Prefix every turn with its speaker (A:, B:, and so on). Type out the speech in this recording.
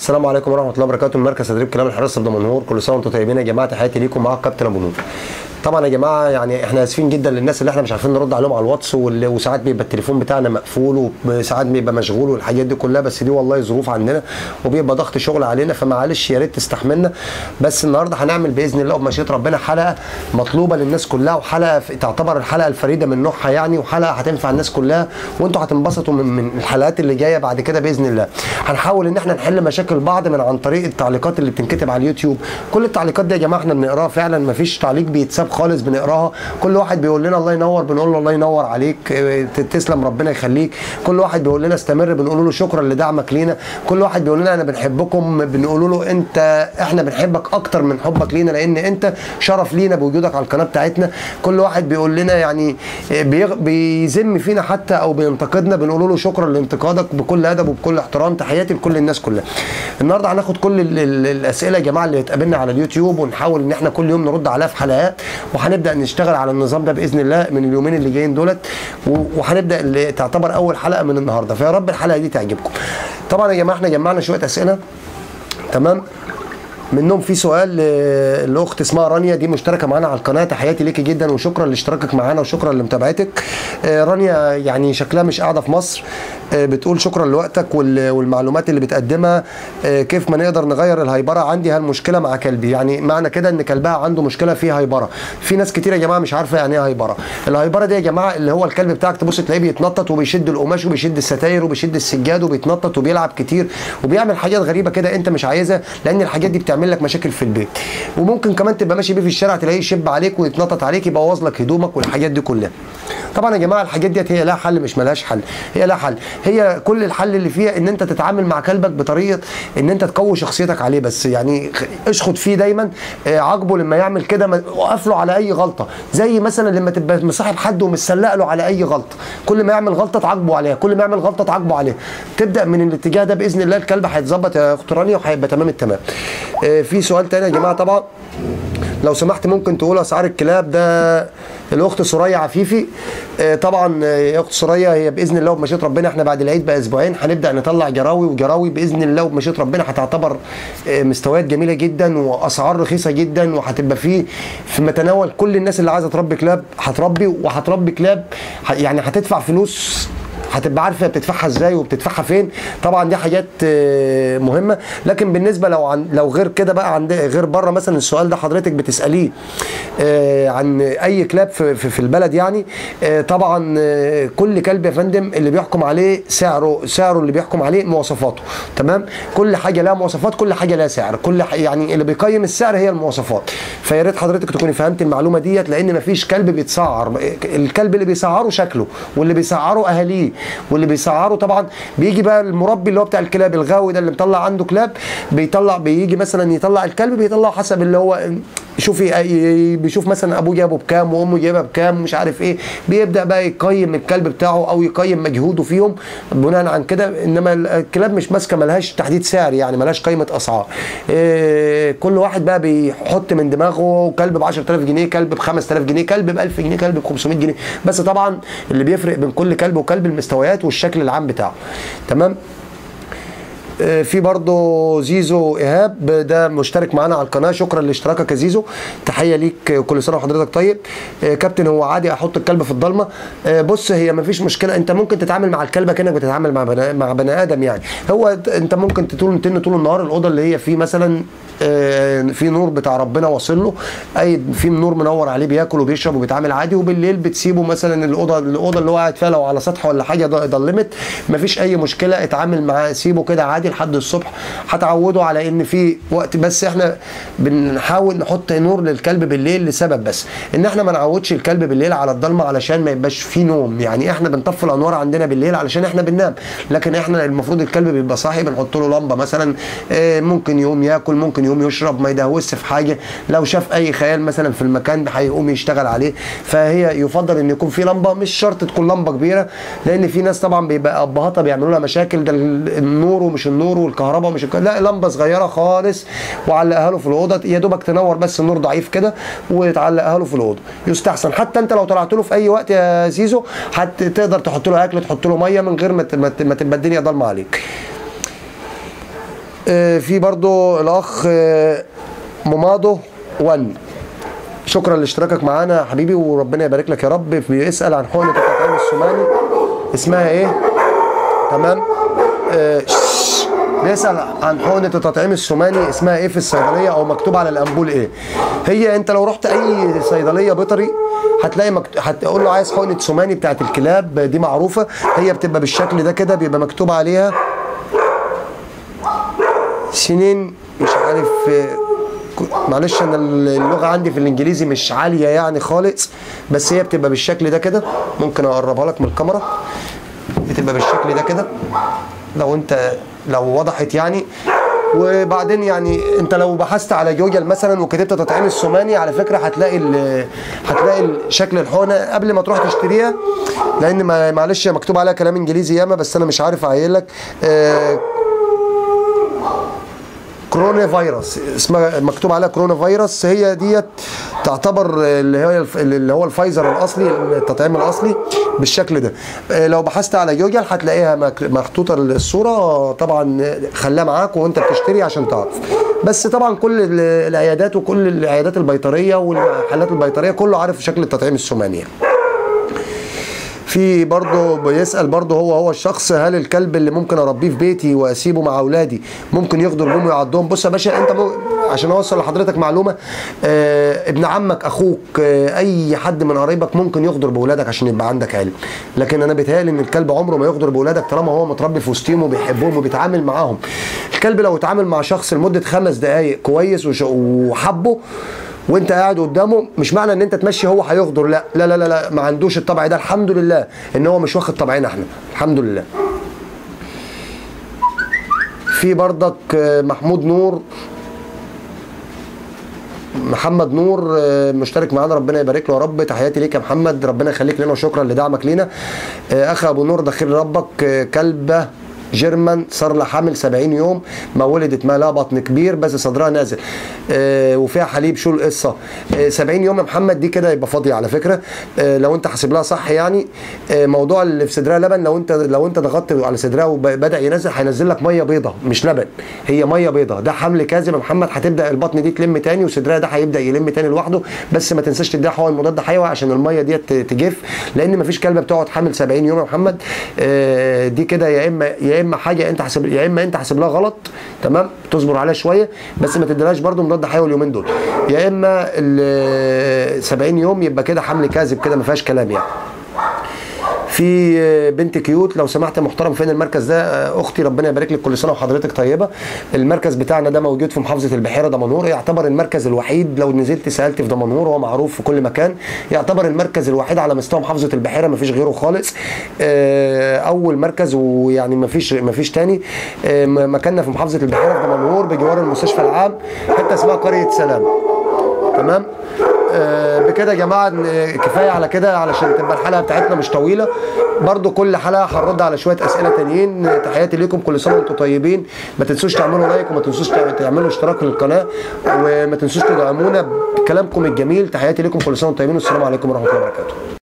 A: السلام عليكم ورحمه الله وبركاته من مركز تدريب كلام الحراسه بدمنهور كل سنه وانتم طيبين يا جماعه تحياتي ليكم مع كابتن ابو نور طبعا يا جماعه يعني احنا اسفين جدا للناس اللي احنا مش عارفين نرد عليهم على الواتس وال- وساعات بيبقى التليفون بتاعنا مقفول وساعات بيبقى مشغول والحاجات دي كلها بس دي والله ظروف عندنا وبيبقى ضغط شغل علينا فمعلش يا ريت تستحملنا بس النهارده هنعمل باذن الله وبمشيئه ربنا حلقه مطلوبه للناس كلها وحلقه في- تعتبر الحلقه الفريده من نوعها يعني وحلقه هتنفع الناس كلها وانتوا هتنبسطوا من, من الحلقات اللي جايه بعد كده باذن الله هنحاول ان احنا نحل مشاكل بعض من عن طريق التعليقات اللي بتنكتب على اليوتيوب كل التعليقات دي يا جماعه احنا بنقراها فعلا مفيش تعليق بيتساب خالص بنقراها كل واحد بيقول لنا الله ينور بنقول له الله ينور عليك اه، تسلم ربنا يخليك كل واحد بيقول لنا استمر بنقول له شكرا لدعمك لينا كل واحد بيقول لنا انا بنحبكم بنقول له انت احنا بنحبك اكتر من حبك لينا لان انت شرف لينا بوجودك على القناه بتاعتنا كل واحد بيقول لنا يعني اه، بيغ- بيذم فينا حتى او بينتقدنا بنقول له شكرا لانتقادك بكل ادب وبكل احترام تحياتي لكل الناس كلها النهارده هناخد كل ال- ال- الاسئله يا جماعه اللي اتقابلنا على اليوتيوب ونحاول ان احنا كل يوم نرد عليها في حلقات وهنبدا نشتغل على النظام ده باذن الله من اليومين اللي جايين دولت و- وهنبدا اللي تعتبر اول حلقه من النهارده فيا رب الحلقه دي تعجبكم طبعا يا جماعه احنا جمعنا شويه اسئله تمام منهم في سؤال آه، لاخت اسمها رانيا دي مشتركه معانا على القناه تحياتي ليكي جدا وشكرا لاشتراكك معانا وشكرا لمتابعتك آه، رانيا يعني شكلها مش قاعده في مصر آه، بتقول شكرا لوقتك وال- والمعلومات اللي بتقدمها آه، كيف ما نقدر نغير الهيبره عندي هالمشكله مع كلبي يعني معنى كده ان كلبها عنده مشكله في هيبره في ناس كتير يا جماعه مش عارفه يعني ايه هيبره الهيبره دي يا جماعه اللي هو الكلب بتاعك تبص تلاقيه بيتنطط وبيشد القماش وبيشد الستاير وبيشد السجاد وبيتنطط وبيلعب كتير وبيعمل حاجات غريبه كده انت مش عايزها لان الحاجات دي بتعمل لك مشاكل في البيت وممكن كمان تبقى ماشي بيه في الشارع تلاقيه يشب عليك ويتنطط عليك يبوظ لك هدومك والحاجات دي كلها طبعا يا جماعه الحاجات ديت هي لها حل مش ملهاش حل هي لها حل هي كل الحل اللي فيها ان انت تتعامل مع كلبك بطريقه ان انت تقوي شخصيتك عليه بس يعني خ- اشخط فيه دايما آه، عاقبه لما يعمل كده ما- وقف له على اي غلطه زي مثلا لما تبقى مصاحب حد ومسلق له على اي غلطه كل ما يعمل غلطه تعاقبه عليها كل ما يعمل غلطه تعاقبه عليها تبدا من الاتجاه ده باذن الله الكلب هيتظبط يا اخت رانيا وهيبقى تمام التمام آه، في سؤال تاني يا جماعه طبعا لو سمحت ممكن تقول اسعار الكلاب ده الاخت سوريا عفيفي آه، طبعا آه، يا اخت سوريا هي باذن الله وبمشيئه ربنا احنا بعد العيد باسبوعين هنبدا نطلع جراوي وجراوي باذن الله وبمشيئه ربنا هتعتبر آه، مستويات جميله جدا واسعار رخيصه جدا وهتبقى في في متناول كل الناس اللي عايزه تربي كلاب هتربي وهتربي كلاب ه- يعني هتدفع فلوس هتبقى عارفه بتدفعها ازاي وبتدفعها فين طبعا دي حاجات آه، مهمه لكن بالنسبه لو عن لو غير كده بقى عند غير بره مثلا السؤال ده حضرتك بتساليه آه، عن اي كلاب في, في, في البلد يعني آه، طبعا آه، كل كلب يا فندم اللي بيحكم عليه سعره سعره اللي بيحكم عليه مواصفاته تمام كل حاجه لها مواصفات كل حاجه لها سعر كل ح... يعني اللي بيقيم السعر هي المواصفات فيا ريت حضرتك تكوني فهمت المعلومه ديت لان مفيش كلب بيتسعر الكلب اللي بيسعره شكله واللي بيسعره اهاليه واللي بيسعره طبعا بيجي بقى المربي اللي هو بتاع الكلاب الغاوي ده اللي مطلع عنده كلاب بيطلع بيجي مثلا يطلع الكلب بيطلعه حسب اللي هو شوف ي- بيشوف مثلا ابوه جابه بكام وامه جايبها بكام مش عارف ايه بيبدا بقى يقيم الكلب بتاعه او يقيم مجهوده فيهم بناء عن كده انما الكلاب مش ماسكه ملهاش تحديد سعر يعني ملهاش قيمه اسعار إيه كل واحد بقى بيحط من دماغه كلب ب 10000 جنيه كلب ب 5000 جنيه كلب ب 1000 جنيه كلب ب 500 جنيه بس طبعا اللي بيفرق بين كل كلب وكلب المستويات والشكل العام بتاعه تمام آه، في برضه زيزو ايهاب ده مشترك معانا على القناه شكرا لاشتراكك يا زيزو تحيه ليك آه، كل سنه وحضرتك طيب آه، كابتن هو عادي احط الكلب في الضلمه آه، بص هي ما فيش مشكله انت ممكن تتعامل مع الكلبه كانك بتتعامل مع بني مع بني ادم يعني هو د- انت ممكن تطول تن طول النهار الاوضه اللي هي فيه مثلا آه، في نور بتاع ربنا واصل له اي في نور منور عليه بياكل وبيشرب وبيتعامل عادي وبالليل بتسيبه مثلا الاوضه الاوضه اللي هو قاعد فيها لو على سطح ولا حاجه ض- ضلمت مفيش اي مشكله اتعامل معاه سيبه كده عادي لحد الصبح هتعوده على ان في وقت بس احنا بنحاول نحط نور للكلب بالليل لسبب بس ان احنا ما نعودش الكلب بالليل على الضلمه علشان ما يبقاش فيه نوم يعني احنا بنطفي الانوار عندنا بالليل علشان احنا بننام لكن احنا المفروض الكلب بيبقى صاحي بنحط له لمبه مثلا آه، ممكن يقوم ياكل ممكن يقوم يشرب ما يدهوسش في حاجه لو شاف اي خيال مثلا في المكان هيقوم يشتغل عليه فهي يفضل ان يكون في لمبه مش شرط تكون لمبه كبيره لان في ناس طبعا بيبقى ابهاتها بيعملوا لها مشاكل ده ال- النور ومش النور والكهرباء ومش الك... لا لمبه صغيره خالص وعلقها له في الاوضه يا دوبك تنور بس النور ضعيف كده وتعلقها له في الاوضه يستحسن حتى انت لو طلعت له في اي وقت يا زيزو حت تقدر تحط له اكل تحط له ميه من غير ما ت- ما ت- ما تبقى الدنيا ضلمه عليك آه، في برضو الاخ آه، مماضو 1 شكرا لاشتراكك معانا يا حبيبي وربنا يبارك لك يا رب بيسال عن حقنه التطعيم السماني اسمها ايه تمام آه، شش. بيسال عن حقنه التطعيم السماني اسمها ايه في الصيدليه او مكتوب على الامبول ايه هي انت لو رحت اي صيدليه بيطري هتلاقي مكت... هتقول له عايز حقنه سماني بتاعت الكلاب دي معروفه هي بتبقى بالشكل ده كده بيبقى مكتوب عليها سنين مش عارف آه، ك- معلش انا اللغه عندي في الانجليزي مش عاليه يعني خالص بس هي بتبقى بالشكل ده كده ممكن اقربها لك من الكاميرا بتبقى بالشكل ده كده لو انت لو وضحت يعني وبعدين يعني انت لو بحثت على جوجل مثلا وكتبت تطعيم السماني على فكره هتلاقي ال- هتلاقي ال- شكل الحقنه قبل ما تروح تشتريها لان ما- معلش هي مكتوب عليها كلام انجليزي ياما بس انا مش عارف اعيل لك آه، كورونا فيروس اسمها مكتوب عليها كورونا فيروس هي ديت تعتبر اللي هي الف- اللي هو الفايزر الاصلي التطعيم الاصلي بالشكل ده آه، لو بحثت على جوجل هتلاقيها مك- محطوطه الصوره طبعا خليها معاك وانت بتشتري عشان تعرف بس طبعا كل ال- العيادات وكل العيادات البيطريه والمحلات البيطريه كله عارف شكل التطعيم السماني يعني. في برضه بيسأل برضه هو هو الشخص هل الكلب اللي ممكن اربيه في بيتي واسيبه مع اولادي ممكن يغدر بهم ويعضهم بص يا باشا انت مو... عشان اوصل لحضرتك معلومه آه ابن عمك اخوك آه اي حد من قرايبك ممكن يغدر باولادك عشان يبقى عندك علم لكن انا بيتهيألي ان الكلب عمره ما يغدر باولادك طالما هو متربي في وسطهم وبيحبهم وبيتعامل معاهم الكلب لو اتعامل مع شخص لمده خمس دقائق كويس وش... وحبه وانت قاعد قدامه مش معنى ان انت تمشي هو هيغدر لا لا لا لا, لا ما عندوش الطبع ده الحمد لله ان هو مش واخد طبعنا احنا الحمد لله في برضك آه، محمود نور محمد نور آه، مشترك معانا ربنا يبارك له يا رب تحياتي ليك يا محمد ربنا يخليك لنا وشكرا لدعمك لينا آه، اخ ابو نور دخيل ربك آه، كلبه جيرمان صار لها حامل 70 يوم ما ولدت ما لها بطن كبير بس صدرها نازل آه وفيها حليب شو القصه آه 70 يوم يا محمد دي كده يبقى فاضيه على فكره آه لو انت حاسب لها صح يعني آه موضوع اللي في صدرها لبن لو انت لو انت ضغطت على صدرها وبدا ينزل هينزل لك ميه بيضه مش لبن هي ميه بيضه ده حمل كاذب يا محمد هتبدا البطن دي تلم تاني وصدرها ده هيبدا يلم تاني لوحده بس ما تنساش تديها حقن مضاد حيوي عشان الميه ديت تجف لان ما فيش كلبه بتقعد حامل 70 يوم يا محمد آه دي كده يا اما يا اما حاجه انت حاسب يا اما انت حاسب لها غلط تمام تصبر عليها شويه بس ما تديلهاش برده مضاد حيوي اليومين دول يا اما ال 70 يوم يبقى كده حمل كاذب كده ما فيهاش كلام يعني في بنت كيوت لو سمحت يا محترم فين المركز ده اختي ربنا يبارك لك كل سنه وحضرتك طيبه المركز بتاعنا ده موجود في محافظه البحيره دمنهور يعتبر المركز الوحيد لو نزلت سالت في دمنهور هو معروف في كل مكان يعتبر المركز الوحيد على مستوى محافظه البحيره ما فيش غيره خالص آه، اول مركز ويعني ما فيش ما فيش تاني آه، م- مكاننا في محافظه البحيره في دمنهور بجوار المستشفى العام حته اسمها قريه سلام تمام آه، بكده يا جماعه ن- كفايه على كده علشان تبقى الحلقه بتاعتنا مش طويله برضو كل حلقه هنرد على شويه اسئله تانيين تحياتي ليكم كل سنه وانتم طيبين ما تنسوش تعملوا لايك وما تنسوش تع- تعملوا اشتراك للقناه وما تنسوش تدعمونا بكلامكم الجميل تحياتي ليكم كل سنه وانتم طيبين والسلام عليكم ورحمه الله وبركاته